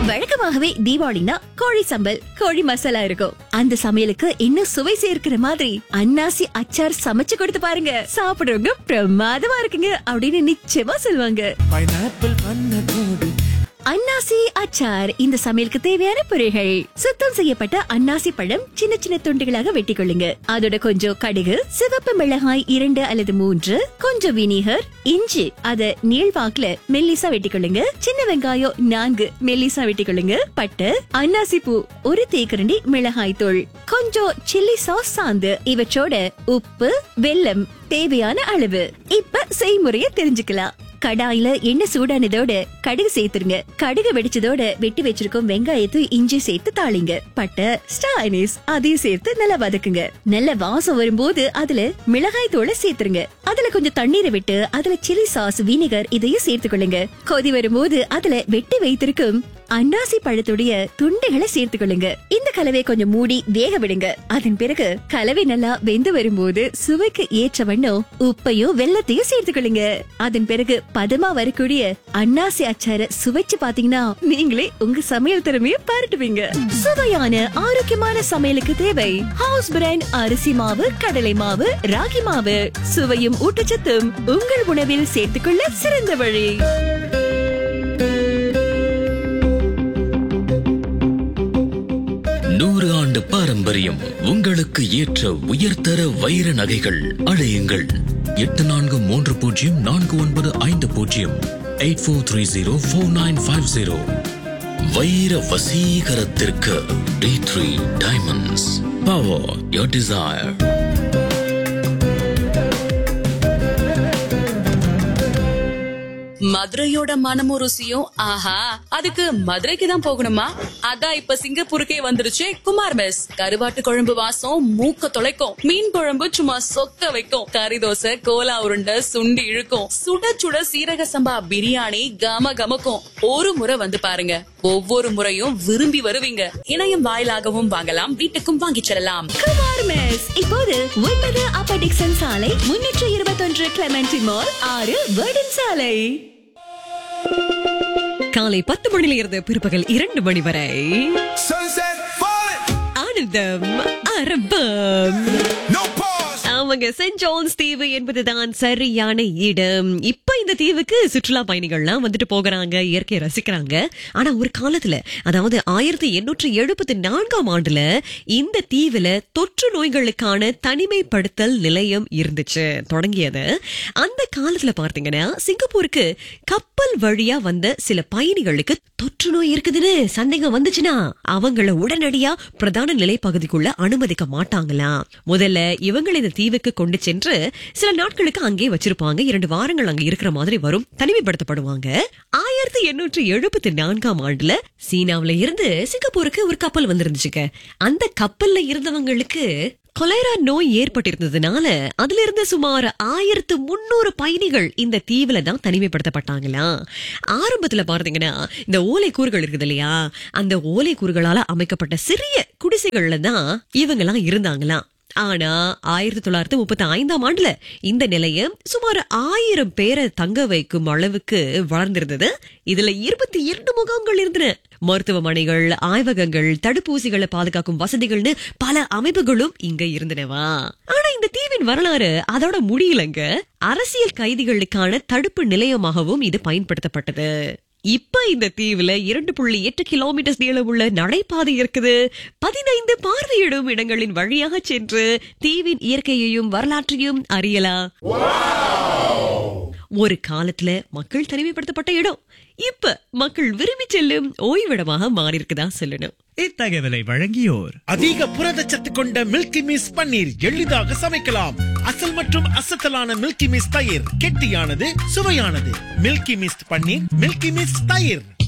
வழக்கமாகவே தீபாவளினா கோழி சம்பல் கோழி மசாலா இருக்கும் அந்த சமையலுக்கு இன்னும் சுவை சேர்க்கிற மாதிரி அன்னாசி அச்சார் சமைச்சு கொடுத்து பாருங்க சாப்பிடுறவங்க பிரமாதமா இருக்குங்க அப்படின்னு நிச்சயமா சொல்லுவாங்க பைனாப்பிள் பண்ண கூடு அன்னாசி அச்சார் இந்த சமையலுக்கு தேவையான பொருள்கள் சுத்தம் செய்யப்பட்ட அன்னாசி பழம் சின்ன சின்ன துண்டுகளாக வெட்டி கொள்ளுங்க அதோட கொஞ்சம் கடுகு சிவப்பு மிளகாய் இரண்டு அல்லது மூன்று கொஞ்சம் வினிகர் இஞ்சி அத நீள்வாக்குல மெல்லிசா வெட்டி கொள்ளுங்க சின்ன வெங்காயம் நான்கு மெல்லிசா வெட்டி கொள்ளுங்க பட்டு அன்னாசி பூ ஒரு தேக்கரண்டி மிளகாய் தூள் கொஞ்சம் சில்லி சாஸ் சாந்து இவற்றோட உப்பு வெல்லம் தேவையான அளவு இப்ப செய்முறைய தெரிஞ்சுக்கலாம் கடாயில எண்ணெய் சூடானதோட கடுகு சேர்த்துருங்க கடுகு வெடிச்சதோட வெட்டி வச்சிருக்கும் வெங்காயத்தை இஞ்சி சேர்த்து தாளிங்க பட்டை ஸ்டானிஸ் அதையும் சேர்த்து நல்லா வதக்குங்க நல்ல வாசம் வரும்போது அதுல மிளகாய் தூளை சேர்த்துருங்க அதுல கொஞ்சம் தண்ணீரை விட்டு அதுல சில்லி சாஸ் வினிகர் இதையும் சேர்த்துக்கொள்ளுங்க கொதி வரும்போது அதுல வெட்டி வைத்திருக்கும் அன்னாசி பழத்துடைய துண்டுகளை சேர்த்துக்கொள்ளுங்க இந்த கலவை கொஞ்சம் மூடி வேக விடுங்க அதன் பிறகு கலவை நல்லா வெந்து வரும்போது சுவைக்கு ஏற்ற வண்ணம் உப்பையும் வெள்ளத்தையும் சேர்த்துக்கொள்ளுங்க அதன் பிறகு பதமா வரக்கூடிய அன்னாசி அச்சார சுவைச்சு பாத்தீங்கன்னா நீங்களே உங்க சமையல் திறமைய பாராட்டுவீங்க சுவையான ஆரோக்கியமான சமையலுக்கு தேவை ஹவுஸ் பிராண்ட் அரிசி மாவு கடலை மாவு ராகி மாவு சுவையும் ஊட்டச்சத்தும் உங்கள் உணவில் சேர்த்துக்கொள்ள சிறந்த வழி நூறு ஆண்டு பாரம்பரியம் உங்களுக்கு ஏற்ற உயர்தர வைர நகைகள் அழையுங்கள் எட்டு நான்கு மூன்று பூஜ்ஜியம் நான்கு ஒன்பது ஐந்து பூஜ்ஜியம் eight four three zero four nine five zero வைர வசீகரத்திற்கு T three diamonds power your desire மதுரையோட மனமும் ருசியும் ஆஹா அதுக்கு மதுரைக்கு தான் போகணுமா அதான் இப்ப சிங்கப்பூருக்கே வந்துருச்சு குமார் மெஸ் கருவாட்டு குழம்பு வாசம் மூக்க தொலைக்கும் மீன் குழம்பு சும்மா சொக்க வைக்கும் கறி தோசை கோலா உருண்டை சுண்டி இழுக்கும் சுட சுட சீரக சம்பா பிரியாணி கம கமக்கும் ஒரு முறை வந்து பாருங்க ஒவ்வொரு முறையும் விரும்பி வருவீங்க இணையம் வாயிலாகவும் வாங்கலாம் வீட்டுக்கும் வாங்கிச் செல்லலாம் குமார் மெஸ் இப்போது ஒன்பது அப்பர் டிக்சன் சாலை முன்னூற்று இருபத்தொன்று கிளமெண்டி மால் ஆறு வேர்டன் சாலை காலை பத்து மணியில இருந்து பிற்பகல் இரண்டு மணி வரை Sunset falling, ஆனந்தம் அரபம் no pause. ஆமாங்க சென்ட் ஜான்ஸ் தீவு என்பதுதான் சரியான இடம் இப்ப இந்த தீவுக்கு சுற்றுலா பயணிகள்லாம் வந்துட்டு போகிறாங்க இயற்கையை ரசிக்கிறாங்க ஆனா ஒரு காலத்துல அதாவது ஆயிரத்தி எண்ணூற்றி எழுபத்தி நான்காம் ஆண்டுல இந்த தீவுல தொற்று நோய்களுக்கான தனிமைப்படுத்தல் நிலையம் இருந்துச்சு தொடங்கியது அந்த காலத்துல பார்த்தீங்கன்னா சிங்கப்பூருக்கு கப்பல் வழியா வந்த சில பயணிகளுக்கு தொற்று நோய் இருக்குதுன்னு சந்தேகம் வந்துச்சுன்னா அவங்கள உடனடியா பிரதான நிலைப்பகுதிக்குள்ள அனுமதிக்க மாட்டாங்களாம் முதல்ல இவங்களை இந்த தீவுக்கு கொண்டு சென்று சில நாட்களுக்கு அங்கே வச்சிருப்பாங்க இரண்டு வாரங்கள் அங்க இருக்கிற மாதிரி வரும் தனிமைப்படுத்தப்படுவாங்க ஆயிரத்தி எண்ணூற்றி எழுபத்தி நான்காம் ஆண்டுல சீனாவுல இருந்து சிங்கப்பூருக்கு ஒரு கப்பல் வந்திருந்துச்சுங்க அந்த கப்பல்ல இருந்தவங்களுக்கு கொலைரா நோய் ஏற்பட்டிருந்ததுனால அதுல இருந்து சுமார் ஆயிரத்து முன்னூறு பயணிகள் இந்த தீவுல தான் தனிமைப்படுத்தப்பட்டாங்களாம் ஆரம்பத்துல பார்த்தீங்கன்னா இந்த ஓலை கூறுகள் இருக்குது இல்லையா அந்த ஓலை கூறுகளால அமைக்கப்பட்ட சிறிய குடிசைகள்ல தான் இவங்கெல்லாம் இருந்தாங்களாம் ஆனா ஆயிரத்தி தொள்ளாயிரத்தி முப்பத்தி ஐந்தாம் ஆண்டுல இந்த நிலையம் சுமார் ஆயிரம் பேரை தங்க வைக்கும் அளவுக்கு வளர்ந்திருந்தது இதுல இருபத்தி இரண்டு முகாம்கள் இருந்தன மருத்துவமனைகள் ஆய்வகங்கள் தடுப்பூசிகளை பாதுகாக்கும் வசதிகள்னு பல அமைப்புகளும் இங்க இருந்தனவா ஆனா இந்த தீவின் வரலாறு அதோட முடியலங்க அரசியல் கைதிகளுக்கான தடுப்பு நிலையமாகவும் இது பயன்படுத்தப்பட்டது இப்ப இந்த தீவுல இரண்டு புள்ளி எட்டு கிலோமீட்டர் நீளமுள்ள நடைபாதை இருக்குது பதினைந்து பார்வையிடும் இடங்களின் வழியாக சென்று தீவின் இயற்கையையும் வரலாற்றையும் அறியலாம் ஒரு காலத்துல மக்கள் தனிமைப்படுத்தப்பட்ட இடம் இப்ப மக்கள் விரும்பி செல்லும் ஓய்விடமாக மாறி இருக்குதா சொல்லணும் இத்தகவலை வழங்கியோர் அதிக புரதச்சத்து கொண்ட மில்கி மிஸ் பன்னீர் எளிதாக சமைக்கலாம் அசல் மற்றும் அசத்தலான மில்கி மிஸ் தயிர் கெட்டியானது சுவையானது milky miss paneer milky miss தயிர்